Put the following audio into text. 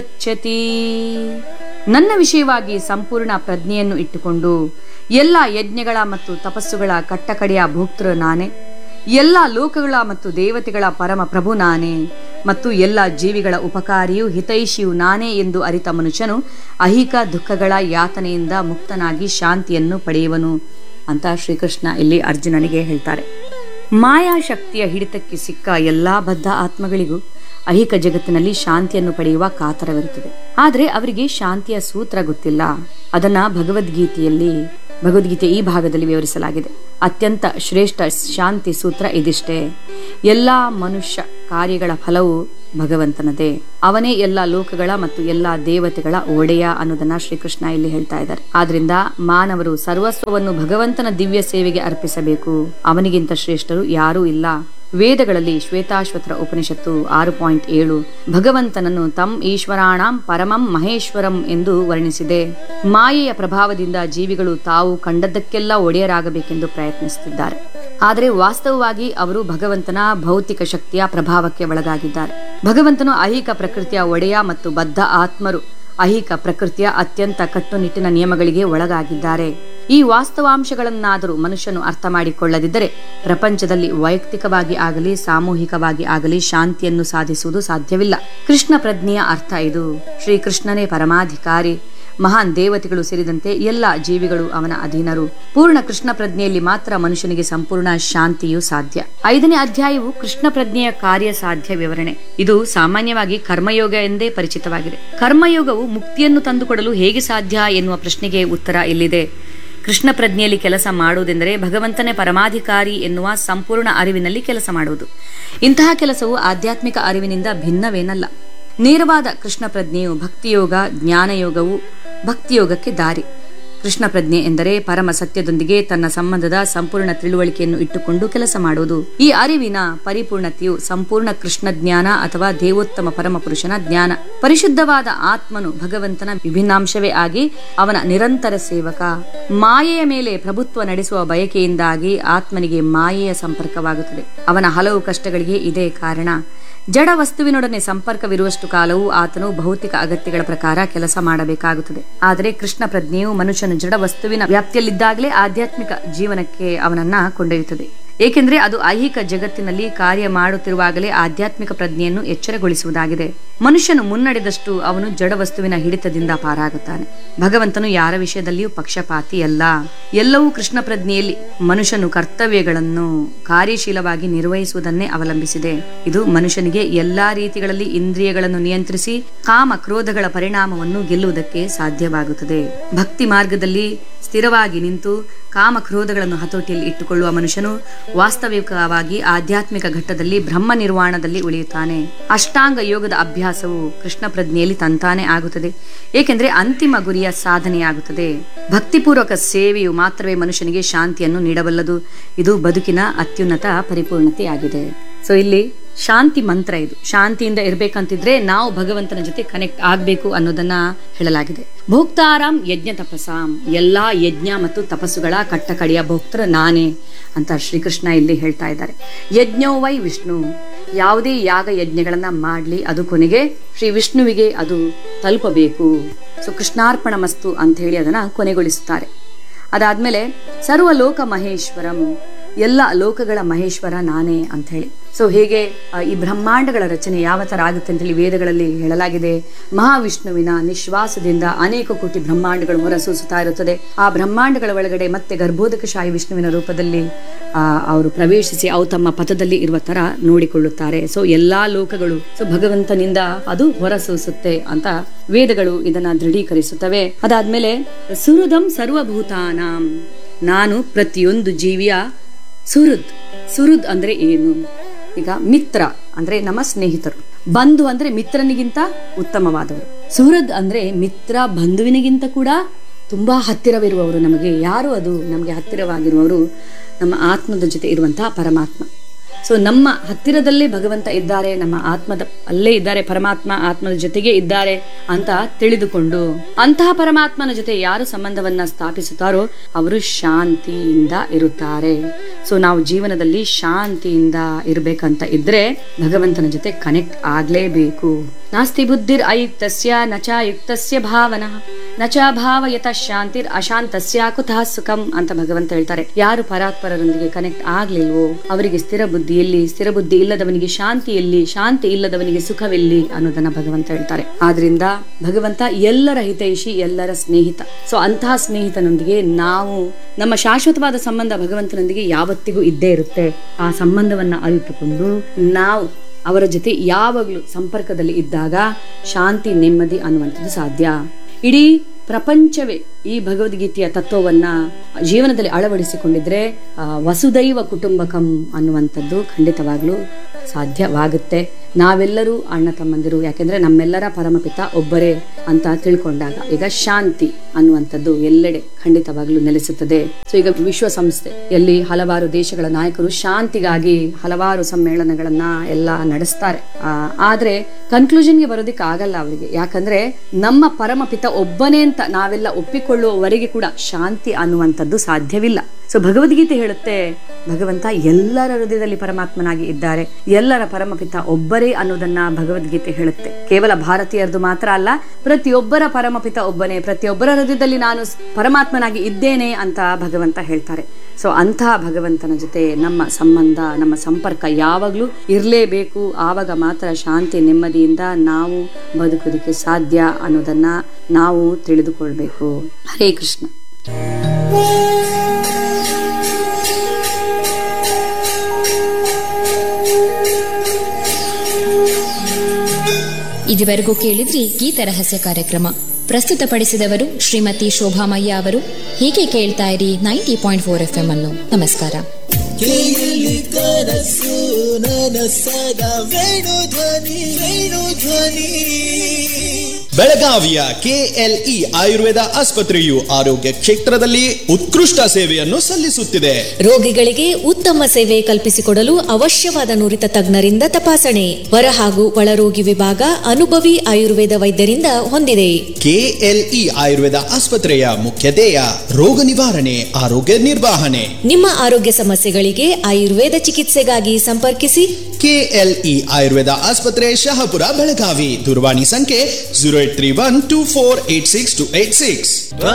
ಗಚ್ಚತಿ ನನ್ನ ವಿಷಯವಾಗಿ ಸಂಪೂರ್ಣ ಪ್ರಜ್ಞೆಯನ್ನು ಇಟ್ಟುಕೊಂಡು ಎಲ್ಲ ಯಜ್ಞಗಳ ಮತ್ತು ತಪಸ್ಸುಗಳ ಕಟ್ಟಕಡೆಯ ಭೋಕ್ತೃ ನಾನೇ ಎಲ್ಲ ಲೋಕಗಳ ಮತ್ತು ದೇವತೆಗಳ ಪರಮ ಪ್ರಭು ನಾನೇ ಮತ್ತು ಎಲ್ಲ ಜೀವಿಗಳ ಉಪಕಾರಿಯೂ ಹಿತೈಷಿಯೂ ನಾನೇ ಎಂದು ಅರಿತ ಮನುಷ್ಯನು ಅಹಿಕ ದುಃಖಗಳ ಯಾತನೆಯಿಂದ ಮುಕ್ತನಾಗಿ ಶಾಂತಿಯನ್ನು ಪಡೆಯುವನು ಅಂತ ಶ್ರೀಕೃಷ್ಣ ಇಲ್ಲಿ ಅರ್ಜುನನಿಗೆ ಹೇಳ್ತಾರೆ ಮಾಯಾಶಕ್ತಿಯ ಹಿಡಿತಕ್ಕೆ ಸಿಕ್ಕ ಎಲ್ಲಾ ಬದ್ಧ ಆತ್ಮಗಳಿಗೂ ಐಹಿಕ ಜಗತ್ತಿನಲ್ಲಿ ಶಾಂತಿಯನ್ನು ಪಡೆಯುವ ಕಾತರವಿರುತ್ತದೆ ಆದರೆ ಅವರಿಗೆ ಶಾಂತಿಯ ಸೂತ್ರ ಗೊತ್ತಿಲ್ಲ ಅದನ್ನ ಭಗವದ್ಗೀತೆಯಲ್ಲಿ ಭಗವದ್ಗೀತೆ ಈ ಭಾಗದಲ್ಲಿ ವಿವರಿಸಲಾಗಿದೆ ಅತ್ಯಂತ ಶ್ರೇಷ್ಠ ಶಾಂತಿ ಸೂತ್ರ ಇದಿಷ್ಟೇ ಎಲ್ಲಾ ಮನುಷ್ಯ ಕಾರ್ಯಗಳ ಫಲವು ಭಗವಂತನದೇ ಅವನೇ ಎಲ್ಲ ಲೋಕಗಳ ಮತ್ತು ಎಲ್ಲ ದೇವತೆಗಳ ಒಡೆಯ ಅನ್ನೋದನ್ನ ಶ್ರೀಕೃಷ್ಣ ಇಲ್ಲಿ ಹೇಳ್ತಾ ಇದ್ದಾರೆ ಆದ್ರಿಂದ ಮಾನವರು ಸರ್ವಸ್ವವನ್ನು ಭಗವಂತನ ದಿವ್ಯ ಸೇವೆಗೆ ಅರ್ಪಿಸಬೇಕು ಅವನಿಗಿಂತ ಶ್ರೇಷ್ಠರು ಯಾರೂ ಇಲ್ಲ ವೇದಗಳಲ್ಲಿ ಶ್ವೇತಾಶ್ವತರ ಉಪನಿಷತ್ತು ಆರು ಪಾಯಿಂಟ್ ಏಳು ಭಗವಂತನನ್ನು ತಮ್ ಈಶ್ವರಾಣಂ ಪರಮಂ ಮಹೇಶ್ವರಂ ಎಂದು ವರ್ಣಿಸಿದೆ ಮಾಯೆಯ ಪ್ರಭಾವದಿಂದ ಜೀವಿಗಳು ತಾವು ಕಂಡದ್ದಕ್ಕೆಲ್ಲ ಒಡೆಯರಾಗಬೇಕೆಂದು ಪ್ರಯತ್ನಿಸುತ್ತಿದ್ದಾರೆ ಆದರೆ ವಾಸ್ತವವಾಗಿ ಅವರು ಭಗವಂತನ ಭೌತಿಕ ಶಕ್ತಿಯ ಪ್ರಭಾವಕ್ಕೆ ಒಳಗಾಗಿದ್ದಾರೆ ಭಗವಂತನು ಐಹಿಕ ಪ್ರಕೃತಿಯ ಒಡೆಯ ಮತ್ತು ಬದ್ಧ ಆತ್ಮರು ಐಹಿಕ ಪ್ರಕೃತಿಯ ಅತ್ಯಂತ ಕಟ್ಟುನಿಟ್ಟಿನ ನಿಯಮಗಳಿಗೆ ಒಳಗಾಗಿದ್ದಾರೆ ಈ ವಾಸ್ತವಾಂಶಗಳನ್ನಾದರೂ ಮನುಷ್ಯನು ಅರ್ಥ ಮಾಡಿಕೊಳ್ಳದಿದ್ದರೆ ಪ್ರಪಂಚದಲ್ಲಿ ವೈಯಕ್ತಿಕವಾಗಿ ಆಗಲಿ ಸಾಮೂಹಿಕವಾಗಿ ಆಗಲಿ ಶಾಂತಿಯನ್ನು ಸಾಧಿಸುವುದು ಸಾಧ್ಯವಿಲ್ಲ ಕೃಷ್ಣ ಪ್ರಜ್ಞೆಯ ಅರ್ಥ ಇದು ಶ್ರೀಕೃಷ್ಣನೇ ಪರಮಾಧಿಕಾರಿ ಮಹಾನ್ ದೇವತೆಗಳು ಸೇರಿದಂತೆ ಎಲ್ಲ ಜೀವಿಗಳು ಅವನ ಅಧೀನರು ಪೂರ್ಣ ಕೃಷ್ಣ ಪ್ರಜ್ಞೆಯಲ್ಲಿ ಮಾತ್ರ ಮನುಷ್ಯನಿಗೆ ಸಂಪೂರ್ಣ ಶಾಂತಿಯು ಸಾಧ್ಯ ಐದನೇ ಅಧ್ಯಾಯವು ಕೃಷ್ಣ ಪ್ರಜ್ಞೆಯ ಕಾರ್ಯ ಸಾಧ್ಯ ವಿವರಣೆ ಇದು ಸಾಮಾನ್ಯವಾಗಿ ಕರ್ಮಯೋಗ ಎಂದೇ ಪರಿಚಿತವಾಗಿದೆ ಕರ್ಮಯೋಗವು ಮುಕ್ತಿಯನ್ನು ತಂದುಕೊಡಲು ಹೇಗೆ ಸಾಧ್ಯ ಎನ್ನುವ ಪ್ರಶ್ನೆಗೆ ಉತ್ತರ ಇಲ್ಲಿದೆ ಕೃಷ್ಣ ಪ್ರಜ್ಞೆಯಲ್ಲಿ ಕೆಲಸ ಮಾಡುವುದೆಂದರೆ ಭಗವಂತನೇ ಪರಮಾಧಿಕಾರಿ ಎನ್ನುವ ಸಂಪೂರ್ಣ ಅರಿವಿನಲ್ಲಿ ಕೆಲಸ ಮಾಡುವುದು ಇಂತಹ ಕೆಲಸವು ಆಧ್ಯಾತ್ಮಿಕ ಅರಿವಿನಿಂದ ಭಿನ್ನವೇನಲ್ಲ ನೇರವಾದ ಕೃಷ್ಣ ಪ್ರಜ್ಞೆಯು ಭಕ್ತಿಯೋಗ ಜ್ಞಾನಯೋಗವು ಭಕ್ತಿಯೋಗಕ್ಕೆ ದಾರಿ ಕೃಷ್ಣ ಪ್ರಜ್ಞೆ ಎಂದರೆ ಪರಮ ಸತ್ಯದೊಂದಿಗೆ ತನ್ನ ಸಂಬಂಧದ ಸಂಪೂರ್ಣ ತಿಳುವಳಿಕೆಯನ್ನು ಇಟ್ಟುಕೊಂಡು ಕೆಲಸ ಮಾಡುವುದು ಈ ಅರಿವಿನ ಪರಿಪೂರ್ಣತೆಯು ಸಂಪೂರ್ಣ ಕೃಷ್ಣ ಜ್ಞಾನ ಅಥವಾ ದೇವೋತ್ತಮ ಪರಮ ಪುರುಷನ ಜ್ಞಾನ ಪರಿಶುದ್ಧವಾದ ಆತ್ಮನು ಭಗವಂತನ ವಿಭಿನ್ನಾಂಶವೇ ಆಗಿ ಅವನ ನಿರಂತರ ಸೇವಕ ಮಾಯೆಯ ಮೇಲೆ ಪ್ರಭುತ್ವ ನಡೆಸುವ ಬಯಕೆಯಿಂದಾಗಿ ಆತ್ಮನಿಗೆ ಮಾಯೆಯ ಸಂಪರ್ಕವಾಗುತ್ತದೆ ಅವನ ಹಲವು ಕಷ್ಟಗಳಿಗೆ ಇದೇ ಕಾರಣ ಜಡ ವಸ್ತುವಿನೊಡನೆ ಸಂಪರ್ಕವಿರುವಷ್ಟು ಕಾಲವೂ ಆತನು ಭೌತಿಕ ಅಗತ್ಯಗಳ ಪ್ರಕಾರ ಕೆಲಸ ಮಾಡಬೇಕಾಗುತ್ತದೆ ಆದರೆ ಕೃಷ್ಣ ಪ್ರಜ್ಞೆಯು ಮನುಷ್ಯನು ಜಡ ವಸ್ತುವಿನ ವ್ಯಾಪ್ತಿಯಲ್ಲಿದ್ದಾಗಲೇ ಆಧ್ಯಾತ್ಮಿಕ ಜೀವನಕ್ಕೆ ಅವನನ್ನ ಕೊಂಡೊಯ್ಯುತ್ತದೆ ಏಕೆಂದರೆ ಅದು ಐಹಿಕ ಜಗತ್ತಿನಲ್ಲಿ ಕಾರ್ಯ ಮಾಡುತ್ತಿರುವಾಗಲೇ ಆಧ್ಯಾತ್ಮಿಕ ಪ್ರಜ್ಞೆಯನ್ನು ಎಚ್ಚರಗೊಳಿಸುವುದಾಗಿದೆ ಮನುಷ್ಯನು ಮುನ್ನಡೆದಷ್ಟು ಅವನು ಜಡ ವಸ್ತುವಿನ ಹಿಡಿತದಿಂದ ಪಾರಾಗುತ್ತಾನೆ ಭಗವಂತನು ಯಾರ ವಿಷಯದಲ್ಲಿಯೂ ಪಕ್ಷಪಾತಿ ಅಲ್ಲ ಎಲ್ಲವೂ ಕೃಷ್ಣ ಪ್ರಜ್ಞೆಯಲ್ಲಿ ಮನುಷ್ಯನು ಕರ್ತವ್ಯಗಳನ್ನು ಕಾರ್ಯಶೀಲವಾಗಿ ನಿರ್ವಹಿಸುವುದನ್ನೇ ಅವಲಂಬಿಸಿದೆ ಇದು ಮನುಷ್ಯನಿಗೆ ಎಲ್ಲಾ ರೀತಿಗಳಲ್ಲಿ ಇಂದ್ರಿಯಗಳನ್ನು ನಿಯಂತ್ರಿಸಿ ಕಾಮ ಕ್ರೋಧಗಳ ಪರಿಣಾಮವನ್ನು ಗೆಲ್ಲುವುದಕ್ಕೆ ಸಾಧ್ಯವಾಗುತ್ತದೆ ಭಕ್ತಿ ಮಾರ್ಗದಲ್ಲಿ ಸ್ಥಿರವಾಗಿ ನಿಂತು ಕಾಮ ಕ್ರೋಧಗಳನ್ನು ಹತೋಟಿಯಲ್ಲಿ ಇಟ್ಟುಕೊಳ್ಳುವ ಮನುಷ್ಯನು ವಾಸ್ತವಿಕವಾಗಿ ಆಧ್ಯಾತ್ಮಿಕ ಘಟ್ಟದಲ್ಲಿ ಬ್ರಹ್ಮ ನಿರ್ವಾಣದಲ್ಲಿ ಉಳಿಯುತ್ತಾನೆ ಅಷ್ಟಾಂಗ ಯೋಗದ ಅಭ್ಯಾಸವು ಕೃಷ್ಣ ಪ್ರಜ್ಞೆಯಲ್ಲಿ ತಂತಾನೆ ಆಗುತ್ತದೆ ಏಕೆಂದರೆ ಅಂತಿಮ ಗುರಿಯ ಸಾಧನೆಯಾಗುತ್ತದೆ ಭಕ್ತಿಪೂರ್ವಕ ಸೇವೆಯು ಮಾತ್ರವೇ ಮನುಷ್ಯನಿಗೆ ಶಾಂತಿಯನ್ನು ನೀಡಬಲ್ಲದು ಇದು ಬದುಕಿನ ಅತ್ಯುನ್ನತ ಪರಿಪೂರ್ಣತೆಯಾಗಿದೆ ಸೊ ಇಲ್ಲಿ ಶಾಂತಿ ಮಂತ್ರ ಇದು ಶಾಂತಿಯಿಂದ ಇರ್ಬೇಕಂತಿದ್ರೆ ನಾವು ಭಗವಂತನ ಜೊತೆ ಕನೆಕ್ಟ್ ಆಗ್ಬೇಕು ಅನ್ನೋದನ್ನ ಹೇಳಲಾಗಿದೆ ಭೋಕ್ತಾರಾಮ್ ಯಜ್ಞ ತಪಸಾಂ ಎಲ್ಲಾ ಯಜ್ಞ ಮತ್ತು ತಪಸ್ಸುಗಳ ಕಟ್ಟಕಡೆಯ ಭೋಕ್ತೃ ನಾನೇ ಅಂತ ಶ್ರೀಕೃಷ್ಣ ಇಲ್ಲಿ ಹೇಳ್ತಾ ಇದ್ದಾರೆ ಯಜ್ಞೋ ವೈ ವಿಷ್ಣು ಯಾವುದೇ ಯಾಗ ಯಜ್ಞಗಳನ್ನ ಮಾಡ್ಲಿ ಅದು ಕೊನೆಗೆ ಶ್ರೀ ವಿಷ್ಣುವಿಗೆ ಅದು ತಲುಪಬೇಕು ಸೊ ಕೃಷ್ಣಾರ್ಪಣ ಮಸ್ತು ಅಂತ ಹೇಳಿ ಅದನ್ನ ಕೊನೆಗೊಳಿಸುತ್ತಾರೆ ಅದಾದ್ಮೇಲೆ ಸರ್ವ ಲೋಕ ಮಹೇಶ್ವರಂ ಎಲ್ಲ ಲೋಕಗಳ ಮಹೇಶ್ವರ ನಾನೇ ಅಂತ ಹೇಳಿ ಸೊ ಹೇಗೆ ಆ, ಈ ಬ್ರಹ್ಮಾಂಡಗಳ ರಚನೆ ಯಾವ ತರ ಆಗುತ್ತೆ ಅಂತ ಹೇಳಿ ವೇದಗಳಲ್ಲಿ ಹೇಳಲಾಗಿದೆ ಮಹಾವಿಷ್ಣುವಿನ ನಿಶ್ವಾಸದಿಂದ ಅನೇಕ ಕೋಟಿ ಬ್ರಹ್ಮಾಂಡಗಳು ಹೊರಸೂಸುತ್ತಾ ಇರುತ್ತದೆ ಆ ಬ್ರಹ್ಮಾಂಡಗಳ ಒಳಗಡೆ ಮತ್ತೆ ಗರ್ಭೋದಕಶಾಹಿ ವಿಷ್ಣುವಿನ ರೂಪದಲ್ಲಿ ಆ, ಅವರು ಪ್ರವೇಶಿಸಿ ಅವು ತಮ್ಮ ಪಥದಲ್ಲಿ ಇರುವ ತರ ನೋಡಿಕೊಳ್ಳುತ್ತಾರೆ ಸೊ ಎಲ್ಲಾ ಲೋಕಗಳು ಸೊ ಭಗವಂತನಿಂದ ಅದು ಹೊರಸೂಸುತ್ತೆ ಅಂತ ವೇದಗಳು ಇದನ್ನ ದೃಢೀಕರಿಸುತ್ತವೆ ಅದಾದ್ಮೇಲೆ ಸುಹೃದಂ ಸರ್ವಭೂತಾನಾಂ ನಾನು ಪ್ರತಿಯೊಂದು ಜೀವಿಯ ಸುಹೃದ್ ಸುಹೃದ್ ಅಂದ್ರೆ ಏನು ಈಗ ಮಿತ್ರ ಅಂದ್ರೆ ನಮ್ಮ ಸ್ನೇಹಿತರು ಬಂಧು ಅಂದ್ರೆ ಮಿತ್ರನಿಗಿಂತ ಉತ್ತಮವಾದವರು ಸುಹೃದ್ ಅಂದ್ರೆ ಮಿತ್ರ ಬಂಧುವಿನಿಗಿಂತ ಕೂಡ ತುಂಬಾ ಹತ್ತಿರವಿರುವವರು ನಮಗೆ ಯಾರು ಅದು ನಮಗೆ ಹತ್ತಿರವಾಗಿರುವವರು ನಮ್ಮ ಆತ್ಮದ ಜೊತೆ ಇರುವಂತಹ ಪರಮಾತ್ಮ ಸೊ ನಮ್ಮ ಹತ್ತಿರದಲ್ಲೇ ಭಗವಂತ ಇದ್ದಾರೆ ನಮ್ಮ ಆತ್ಮದ ಅಲ್ಲೇ ಇದ್ದಾರೆ ಪರಮಾತ್ಮ ಆತ್ಮದ ಜೊತೆಗೆ ಇದ್ದಾರೆ ಅಂತ ತಿಳಿದುಕೊಂಡು ಅಂತಹ ಪರಮಾತ್ಮನ ಜೊತೆ ಯಾರು ಸಂಬಂಧವನ್ನ ಸ್ಥಾಪಿಸುತ್ತಾರೋ ಅವರು ಶಾಂತಿಯಿಂದ ಇರುತ್ತಾರೆ ಸೊ ನಾವು ಜೀವನದಲ್ಲಿ ಶಾಂತಿಯಿಂದ ಇರ್ಬೇಕಂತ ಇದ್ರೆ ಭಗವಂತನ ಜೊತೆ ಕನೆಕ್ಟ್ ಆಗ್ಲೇಬೇಕು ನಾಸ್ತಿ ಬುದ್ಧಿರ್ ಅಯುಕ್ತಸ್ಯ ನಚ ಯುಕ್ತಸ್ಯ ಭಾವನ ನಚ ಭಾವಯತ ಶಾಂತಿರ್ ಅಶಾಂತಸ್ಯ ಕುತಃ ಸುಖಂ ಅಂತ ಭಗವಂತ ಹೇಳ್ತಾರೆ ಯಾರು ಪರಾತ್ಪರರೊಂದಿಗೆ ಕನೆಕ್ಟ್ ಆಗ್ಲಿಲ್ವೋ ಅವರಿಗೆ ಸ್ಥಿರ ಬುದ್ಧಿ ಎಲ್ಲಿ ಸ್ಥಿರ ಬುದ್ಧಿ ಇಲ್ಲದವನಿಗೆ ಶಾಂತಿ ಎಲ್ಲಿ ಶಾಂತಿ ಇಲ್ಲದವನಿಗೆ ಸುಖವೆಲ್ಲಿ ಅನ್ನೋದನ್ನ ಭಗವಂತ ಹೇಳ್ತಾರೆ ಆದ್ರಿಂದ ಭಗವಂತ ಎಲ್ಲರ ಹಿತೈಷಿ ಎಲ್ಲರ ಸ್ನೇಹಿತ ಸೊ ಅಂತಹ ಸ್ನೇಹಿತನೊಂದಿಗೆ ನಾವು ನಮ್ಮ ಶಾಶ್ವತವಾದ ಸಂಬಂಧ ಭಗವಂತನೊಂದಿಗೆ ಯಾವತ್ತಿಗೂ ಇದ್ದೇ ಇರುತ್ತೆ ಆ ಸಂಬಂಧವನ್ನ ಅರಿತುಕೊಂಡು ನಾವು ಅವರ ಜೊತೆ ಯಾವಾಗಲೂ ಸಂಪರ್ಕದಲ್ಲಿ ಇದ್ದಾಗ ಶಾಂತಿ ನೆಮ್ಮದಿ ಅನ್ನುವಂಥದ್ದು ಸಾಧ್ಯ ಇಡೀ ಪ್ರಪಂಚವೇ ಈ ಭಗವದ್ಗೀತೆಯ ತತ್ವವನ್ನ ಜೀವನದಲ್ಲಿ ಅಳವಡಿಸಿಕೊಂಡಿದ್ರೆ ಆ, ವಸುದೈವ ಕುಟುಂಬಕಂ ಅನ್ನುವಂಥದ್ದು ಖಂಡಿತವಾಗ್ಲೂ ಸಾಧ್ಯವಾಗುತ್ತೆ ನಾವೆಲ್ಲರೂ ಅಣ್ಣ ತಮ್ಮಂದಿರು ಯಾಕೆಂದ್ರೆ ನಮ್ಮೆಲ್ಲರ ಪರಮಪಿತ ಒಬ್ಬರೇ ಅಂತ ತಿಳ್ಕೊಂಡಾಗ ಈಗ ಶಾಂತಿ ಅನ್ನುವಂಥದ್ದು ಎಲ್ಲೆಡೆ ಖಂಡಿತವಾಗ್ಲೂ ನೆಲೆಸುತ್ತದೆ ಸೊ ಈಗ ವಿಶ್ವಸಂಸ್ಥೆ ಎಲ್ಲಿ ಹಲವಾರು ದೇಶಗಳ ನಾಯಕರು ಶಾಂತಿಗಾಗಿ ಹಲವಾರು ಸಮ್ಮೇಳನಗಳನ್ನ ಎಲ್ಲ ನಡೆಸ್ತಾರೆ ಆ, ಆದ್ರೆ ಕನ್ಕ್ಲೂಷನ್ಗೆ ಬರೋದಕ್ಕೆ ಆಗಲ್ಲ ಅವರಿಗೆ ಯಾಕಂದ್ರೆ ನಮ್ಮ ಪರಮಪಿತ ಒಬ್ಬನೇ ಅಂತ ನಾವೆಲ್ಲ ಒಪ್ಪಿಕೊಳ್ಳುವವರೆಗೆ ಕೂಡ ಶಾಂತಿ ಅನ್ನುವಂಥದ್ದು ಸಾಧ್ಯವಿಲ್ಲ ಸೊ ಭಗವದ್ಗೀತೆ ಹೇಳುತ್ತೆ ಭಗವಂತ ಎಲ್ಲರ ಹೃದಯದಲ್ಲಿ ಪರಮಾತ್ಮನಾಗಿ ಇದ್ದಾರೆ ಎಲ್ಲರ ಪರಮಪಿತ ಒಬ್ಬರೇ ಅನ್ನೋದನ್ನ ಭಗವದ್ಗೀತೆ ಹೇಳುತ್ತೆ ಕೇವಲ ಭಾರತೀಯರದು ಮಾತ್ರ ಅಲ್ಲ ಪ್ರತಿಯೊಬ್ಬರ ಪರಮಪಿತ ಒಬ್ಬನೇ ಪ್ರತಿಯೊಬ್ಬರ ಹೃದಯದಲ್ಲಿ ನಾನು ಸ್- ಪರಮಾತ್ಮನಾಗಿ ಇದ್ದೇನೆ ಅಂತ ಭಗವಂತ ಹೇಳ್ತಾರೆ ಸೊ ಅಂತಹ ಭಗವಂತನ ಜೊತೆ ನಮ್ಮ ಸಂಬಂಧ ನಮ್ಮ ಸಂಪರ್ಕ ಯಾವಾಗಲೂ ಇರಲೇಬೇಕು ಆವಾಗ ಮಾತ್ರ ಶಾಂತಿ ನೆಮ್ಮದಿಯಿಂದ ನಾವು ಬದುಕೋದಕ್ಕೆ ಸಾಧ್ಯ ಅನ್ನೋದನ್ನ ನಾವು ತಿಳಿದುಕೊಳ್ಬೇಕು ಹರೇ ಕೃಷ್ಣ ಇದುವರೆಗೂ ಕೇಳಿದ್ರಿ ಗೀತ ರಹಸ್ಯ ಕಾರ್ಯಕ್ರಮ ಪ್ರಸ್ತುತಪಡಿಸಿದವರು ಶ್ರೀಮತಿ ಶೋಭಾಮಯ್ಯ ಅವರು ಹೀಗೆ ಕೇಳ್ತಾ ಇರಿ ninety point four F M ಅನ್ನು ನಮಸ್ಕಾರ ಕೇಳಿ ಕನಸು ನನಸದ ವೇಣು ಧ್ವನಿ ವೇಣು ಧ್ವನಿ ಬೆಳಗಾವಿಯ ಕೆಎಲ್ಇ ಆಯುರ್ವೇದ ಆಸ್ಪತ್ರೆಯು ಆರೋಗ್ಯ ಕ್ಷೇತ್ರದಲ್ಲಿ ಉತ್ಕೃಷ್ಟ ಸೇವೆಯನ್ನು ಸಲ್ಲಿಸುತ್ತಿದೆ ರೋಗಿಗಳಿಗೆ ಉತ್ತಮ ಸೇವೆ ಕಲ್ಪಿಸಿಕೊಡಲು ಅವಶ್ಯವಾದ ನುರಿತ ತಜ್ಞರಿಂದ ತಪಾಸಣೆ ಹೊರ ಹಾಗೂ ಒಳರೋಗಿ ವಿಭಾಗ ಅನುಭವಿ ಆಯುರ್ವೇದ ವೈದ್ಯರಿಂದ ಹೊಂದಿದೆ ಕೆಎಲ್ಇ ಆಯುರ್ವೇದ ಆಸ್ಪತ್ರೆಯ ಮುಖ್ಯ ಧ್ಯೇಯ ರೋಗ ನಿವಾರಣೆ ಆರೋಗ್ಯ ನಿರ್ವಹಣೆ ನಿಮ್ಮ ಆರೋಗ್ಯ ಸಮಸ್ಯೆಗಳಿಗೆ ಆಯುರ್ವೇದ ಚಿಕಿತ್ಸೆಗಾಗಿ ಸಂಪರ್ಕಿಸಿ ಕೆಎಲ್ಇ ಆಯುರ್ವೇದ ಆಸ್ಪತ್ರೆ ಶಹಾಪುರ ಬೆಳಗಾವಿ ದೂರವಾಣಿ ಸಂಖ್ಯೆ zero eight three one two four eight six two eight six